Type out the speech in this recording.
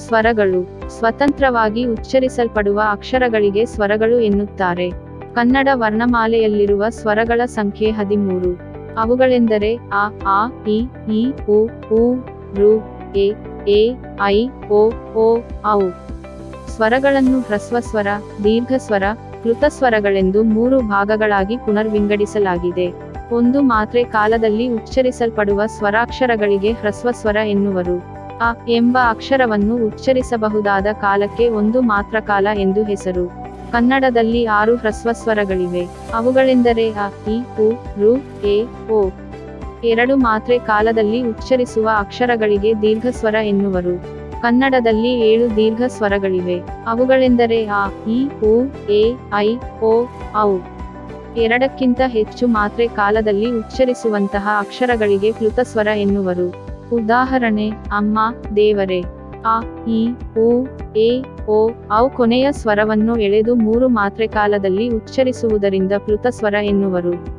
ಸ್ವರಗಳು ಸ್ವತಂತ್ರವಾಗಿ ಉಚ್ಚರಿಸಲ್ಪಡುವ ಅಕ್ಷರಗಳಿಗೆ ಸ್ವರಗಳು ಎನ್ನುತ್ತಾರೆ ಕನ್ನಡ ವರ್ಣಮಾಲೆಯಲ್ಲಿರುವ ಸ್ವರಗಳ ಸಂಖ್ಯೆ ಹದಿಮೂರು ಅವುಗಳೆಂದರೆ ಅ ಆ ಇ ಈ ಉ ಊ ರು ಎ ಎ ಐ ಓ ಓ ಔ ಸ್ವರಗಳನ್ನು ಹ್ರಸ್ವ ಸ್ವರ ದೀರ್ಘ ಸ್ವರ ಸ್ವರಗಳೆಂದು ಮೂರು ಭಾಗಗಳಾಗಿ ಪುನರ್ವಿಂಗಡಿಸಲಾಗಿದೆ ಒಂದು ಮಾತ್ರೆ ಕಾಲದಲ್ಲಿ ಉಚ್ಚರಿಸಲ್ಪಡುವ ಸ್ವರಾಕ್ಷರಗಳಿಗೆ ಹ್ರಸ್ವ ಸ್ವರ ಎನ್ನುವರು ಅ ಎಂಬ ಅಕ್ಷರವನ್ನು ಉಚ್ಚರಿಸಬಹುದಾದ ಕಾಲಕ್ಕೆ ಒಂದು ಮಾತ್ರ ಕಾಲ ಎಂದು ಹೆಸರು ಕನ್ನಡದಲ್ಲಿ ಆರು ಹ್ರಸ್ವ ಸ್ವರಗಳಿವೆ ಅವುಗಳೆಂದರೆ ಅ ಇ ಉ ರು ಎ ಓ ಎರಡು ಮಾತ್ರೆ ಕಾಲದಲ್ಲಿ ಉಚ್ಚರಿಸುವ ಅಕ್ಷರಗಳಿಗೆ ದೀರ್ಘ ಸ್ವರ ಎನ್ನುವರು ಕನ್ನಡದಲ್ಲಿ ಏಳು ದೀರ್ಘ ಸ್ವರಗಳಿವೆ ಅವುಗಳೆಂದರೆ ಆ ಇ ಉ ಎ ಐ ಓ ಔ ಎರಡಕ್ಕಿಂತ ಹೆಚ್ಚು ಮಾತ್ರೆ ಕಾಲದಲ್ಲಿ ಉಚ್ಚರಿಸುವಂತಹ ಅಕ್ಷರಗಳಿಗೆ ಪ್ಲುತಸ್ವರ ಎನ್ನುವರು ಉದಾಹರಣೆ ಅಮ್ಮ ದೇವರೇ ಅ ಇ ಉ ಎ ಓ ಔ ಕೊನೆಯ ಸ್ವರವನ್ನು ಎಳೆದು ಮೂರು ಮಾತ್ರೆ ಕಾಲದಲ್ಲಿ ಉಚ್ಚರಿಸುವುದರಿಂದ ಪ್ಲುತಸ್ವರ ಎನ್ನುವರು